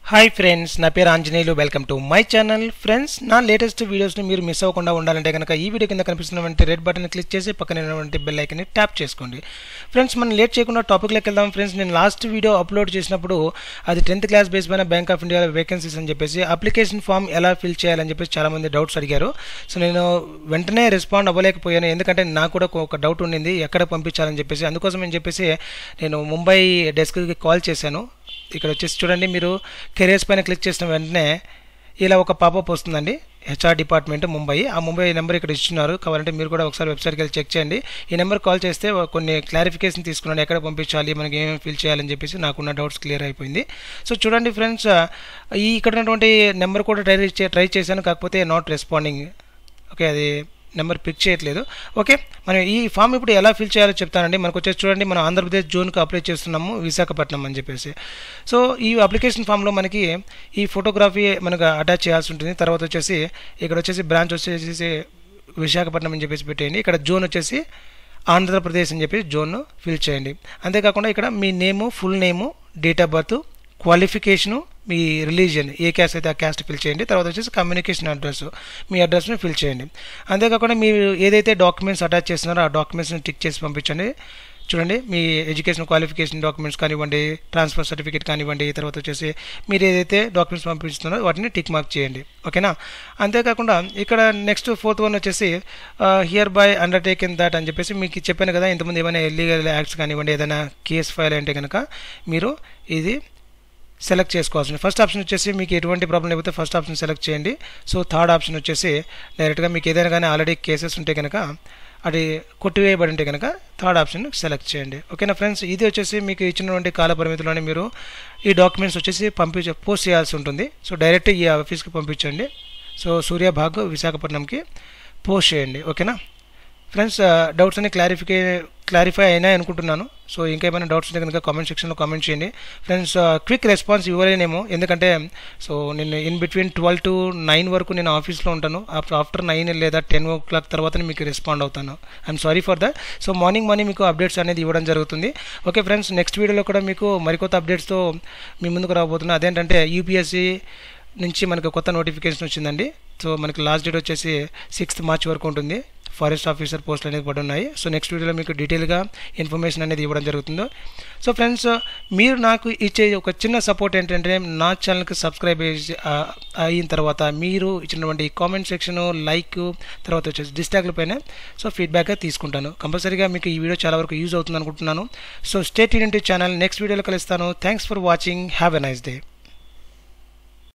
hi friends నా పేరు Anjaneyulu welcome to my channel friends నా లేటెస్ట్ వీడియోస్ని మీరు మిస్ అవ్వకుండా ఉండాలంటే కనుక ఈ వీడియో కింద కనిపిస్తున్నటువంటి రెడ్ బటన్ క్లిక్ చేసి పక్కన ఉన్నటువంటి బెల్ ఐకన్ని ట్యాప్ చేసుకోండి ఫ్రెండ్స్ మనం లేట్ చేయకుండా టాపిక్లోకి వెళ్దాం ఫ్రెండ్స్ నేను లాస్ట్ వీడియో అప్లోడ్ చేసినప్పుడు అది టెన్త్ క్లాస్ బేస్ పైన బ్యాంక్ ఆఫ్ ఇండియా వేకెన్సీస్ అని చెప్పేసి అప్లికేషన్ ఫామ్ ఎలా ఫిల్ చేయాలని చెప్పేసి చాలామంది డౌట్స్ అడిగారు సో నేను వెంటనే రెస్పాండ్ అవ్వలేకపోయాను ఎందుకంటే నాకు కూడా ఒక డౌట్ ఉండింది ఎక్కడ పంపించాలని చెప్పేసి అందుకోసం అని చెప్పేసి నేను ముంబై డెస్క్కి కాల్ చేశాను ఇక్కడ వచ్చేసి చూడండి మీరు కెరియర్స్ పైన క్లిక్ చేసిన వెంటనే ఇలా ఒక పాపప్ వస్తుందండి హెచ్ఆర్ డిపార్ట్మెంట్ ముంబై ఆ ముంబై నెంబర్ ఇక్కడ ఇస్తున్నారు కావాలంటే మీరు కూడా ఒకసారి వెబ్సైట్కి వెళ్ళి చెక్ చేయండి ఈ నెంబర్ కాల్ చేస్తే కొన్ని క్లారిఫికేషన్ తీసుకున్నాను ఎక్కడ పంపించాలి మనకి ఏమేమి ఫిల్ చేయాలని చెప్పేసి నాకున్న డౌట్స్ క్లియర్ అయిపోయింది సో చూడండి ఫ్రెండ్స్ ఈ ఇక్కడ ఉన్నటువంటి నెంబర్ కూడా ట్రై ట్రై చేశాను కాకపోతే నాట్ రెస్పాండింగ్ ఓకే అది నెంబర్ పిక్ చేయట్లేదు ఓకే మనం ఈ ఫామ్ ఇప్పుడు ఎలా ఫిల్ చేయాలో చెప్తానండి మనకు వచ్చేసి చూడండి మనం ఆంధ్రప్రదేశ్ జోన్కి అప్లై చేస్తున్నాము విశాఖపట్నం అని చెప్పేసి సో ఈ అప్లికేషన్ ఫామ్లో మనకి ఈ ఫోటోగ్రఫీ మనకు అటాచ్ చేయాల్సి ఉంటుంది తర్వాత వచ్చేసి ఇక్కడ వచ్చేసి బ్రాంచ్ వచ్చేసి విశాఖపట్నం అని చెప్పేసి పెట్టేయండి ఇక్కడ జోన్ వచ్చేసి ఆంధ్రప్రదేశ్ అని చెప్పి జోన్ ఫిల్ చేయండి అంతేకాకుండా ఇక్కడ మీ name full name date of birth qualification మీ రిలీజియన్ ఏ క్యాస్ట్ అయితే ఆ క్యాస్ట్ ఫిల్ చేయండి తర్వాత వచ్చేసి కమ్యూనికేషన్ అడ్రస్ మీ అడ్రస్ని ఫిల్ చేయండి అంతేకాకుండా మీరు ఏదైతే డాక్యుమెంట్స్ అటాచ్ చేస్తున్నారో ఆ డాక్యుమెంట్స్ని టిక్ చేసి పంపించండి చూడండి మీ ఎడ్యుకేషన్ క్వాలిఫికేషన్ డాక్యుమెంట్స్ కానివ్వండి ట్రాన్స్ఫర్ సర్టిఫికేట్ కానివ్వండి తర్వాత వచ్చేసి మీరు ఏదైతే డాక్యుమెంట్స్ పంపిస్తున్నారో వాటిని టిక్ మార్క్ చేయండి ఓకేనా అంతేకాకుండా ఇక్కడ నెక్స్ట్ ఫోర్త్ వన్ వచ్చేసి హియర్ బై అండర్టేకిన్ దట్ అని చెప్పేసి మీకు చెప్పాను కదా ఇంతకుముందు ఏమైనా ఇల్లీగల్ యాక్ట్స్ కానివ్వండి ఏదైనా కేస్ ఫైల్ అంటే కనుక మీరు ఇది సెలెక్ట్ చేసుకోవాల్సింది ఫస్ట్ ఆప్షన్ వచ్చేసి మీకు ఎటువంటి ప్రాబ్లం లేకపోతే ఫస్ట్ ఆప్షన్ సెలెక్ట్ చేయండి సో థర్డ్ ఆప్షన్ వచ్చేసి డైరెక్ట్గా మీకు ఏదైనా కానీ ఆల్రెడీ కేసెస్ ఉంటే కనుక అది కొట్టివేయబడి ఉంటే కనుక థర్డ్ ఆప్షన్ సెలెక్ట్ చేయండి ఓకేనా ఫ్రెండ్స్ ఇది వచ్చేసి మీకు ఇచ్చినటువంటి కాల పరిమితిలోనే మీరు ఈ డాక్యుమెంట్స్ వచ్చేసి పంపించ పోస్ట్ చేయాల్సి ఉంటుంది సో డైరెక్ట్ ఈ ఆఫీస్కి పంపించండి సో సూర్యభాగ్ విశాఖపట్నంకి పోస్ట్ చేయండి ఓకేనా ఫ్రెండ్స్ డౌట్స్ అన్ని క్లారిఫికే క్లారిఫై అయినాయి అనుకుంటున్నాను సో ఇంకేమైనా డౌట్స్ ఉంటే కనుక కామెంట్ సెక్షన్లో కామెంట్ చేయండి ఫ్రెండ్స్ క్విక్ రెస్పాన్స్ ఇవ్వలేనేమో ఎందుకంటే సో నేను in between twelve to nine వరకు నేను ఆఫీస్లో ఉంటాను ఆఫ్టర్ ఆఫ్టర్ నైన్ లేదా టెన్ ఓ క్లాక్ తర్వాత మీకు రెస్పాండ్ అవుతాను I'm sorry for that so morning morning మీకు అప్డేట్స్ అనేది ఇవ్వడం జరుగుతుంది ఓకే ఫ్రెండ్స్ నెక్స్ట్ వీడియోలో కూడా మీకు మరికొత్త అప్డేట్స్తో మీ ముందుకు రాబోతున్నా అదేంటంటే యూపీఎస్సీ నుంచి మనకు కొత్త నోటిఫికేషన్ వచ్చిందండి సో మనకి లాస్ట్ డేట్ వచ్చేసి సిక్స్త్ మార్చ్ వరకు ఉంటుంది ఫారెస్ట్ ఆఫీసర్ పోస్టులు అనేది పడి ఉన్నాయి సో నెక్స్ట్ వీడియోలో మీకు డీటెయిల్గా ఇన్ఫర్మేషన్ అనేది ఇవ్వడం జరుగుతుంది సో ఫ్రెండ్స్ మీరు నాకు ఇచ్చే ఒక చిన్న సపోర్ట్ ఏంటంటే నా ఛానల్కి సబ్స్క్రైబ్ అయిన తర్వాత మీరు ఇచ్చినటువంటి కామెంట్ సెక్షన్ లైక్ తర్వాత వచ్చేసి డిస్టాక్ల పైన సో ఫీడ్బ్యాక్ తీసుకుంటాను కంపల్సరీగా మీకు ఈ వీడియో చాలా వరకు యూజ్ అవుతుంది అనుకుంటున్నాను so state unity channel next వీడియోలో కలుస్తాను thanks for watching have a nice day